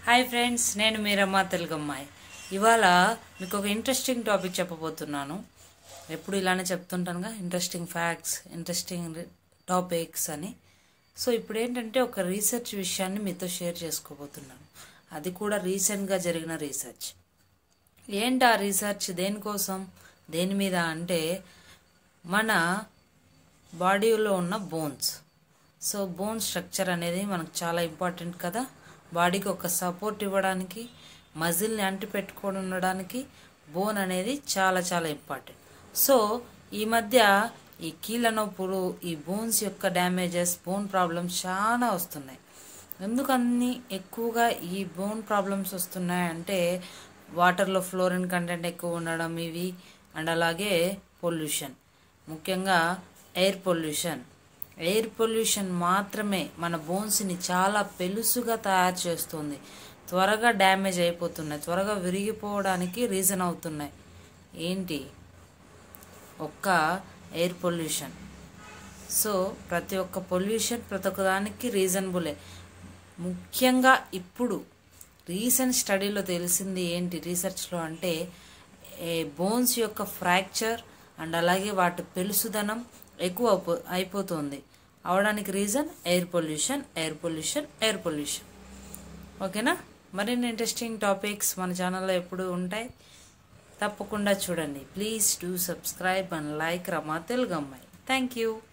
hi friends నేను మీరమ్మ తెలుగమ్మాయి ఇవాళ మీకు ఒక ఇంట్రెస్టింగ్ టాపిక్ చెప్పబోతున్నాను ఎప్పుడు ఇలానే చెప్తుంటానుగా ఇంట్రెస్టింగ్ ఫ్యాక్ట్స్ ఇంట్రెస్టింగ్ టాపిక్స్ అని సో ఇప్పుడు ఏంటంటే ఒక రీసెర్చ్ విషయాన్ని మీతో షేర్ చేసుకోబోతున్నాను అది కూడా రీసెంట్గా జరిగిన రీసెర్చ్ ఏంటి ఆ రీసెర్చ్ దేనికోసం దేని మీద అంటే మన బాడీలో ఉన్న బోన్స్ సో బోన్ స్ట్రక్చర్ అనేది మనకు చాలా ఇంపార్టెంట్ కదా బాడీకి ఒక సపోర్ట్ ఇవ్వడానికి మజిల్ని అంటి పెట్టుకొని ఉండడానికి బోన్ అనేది చాలా చాలా ఇంపార్టెంట్ సో ఈ మధ్య ఈ కీళ్ళ నొప్పులు ఈ బోన్స్ యొక్క డ్యామేజెస్ బోన్ ప్రాబ్లమ్స్ చాలా వస్తున్నాయి ఎందుకన్ని ఎక్కువగా ఈ బోన్ ప్రాబ్లమ్స్ వస్తున్నాయంటే వాటర్లో ఫ్లోరిన్ కంటెంట్ ఎక్కువ ఉండడం ఇవి అండ్ అలాగే పొల్యూషన్ ముఖ్యంగా ఎయిర్ పొల్యూషన్ ఎయిర్ పొల్యూషన్ మాత్రమే మన బోన్స్ని చాలా పెలుసుగా తయారు చేస్తుంది త్వరగా డ్యామేజ్ అయిపోతున్నాయి త్వరగా విరిగిపోవడానికి రీజన్ అవుతున్నాయి ఏంటి ఒక్క ఎయిర్ పొల్యూషన్ సో ప్రతి ఒక్క పొల్యూషన్ ప్రతి ఒక్క దానికి రీజనబులే ముఖ్యంగా ఇప్పుడు రీసెంట్ స్టడీలో తెలిసింది ఏంటి రీసెర్చ్లో అంటే బోన్స్ యొక్క ఫ్రాక్చర్ అండ్ అలాగే వాటి పెలుసుదనం ఎక్కువ అయిపో- అయిపోతుంది అవడానికి reason air pollution air pollution air pollution ఓకేనా మరిన్ని ఇంట్రెస్టింగ్ టాపిక్స్ మన ఛానల్లో ఎప్పుడు ఉంటాయి తప్పకుండా చూడండి please do subscribe and like Rama Telugu అమ్మాయి థ్యాంక్ యూ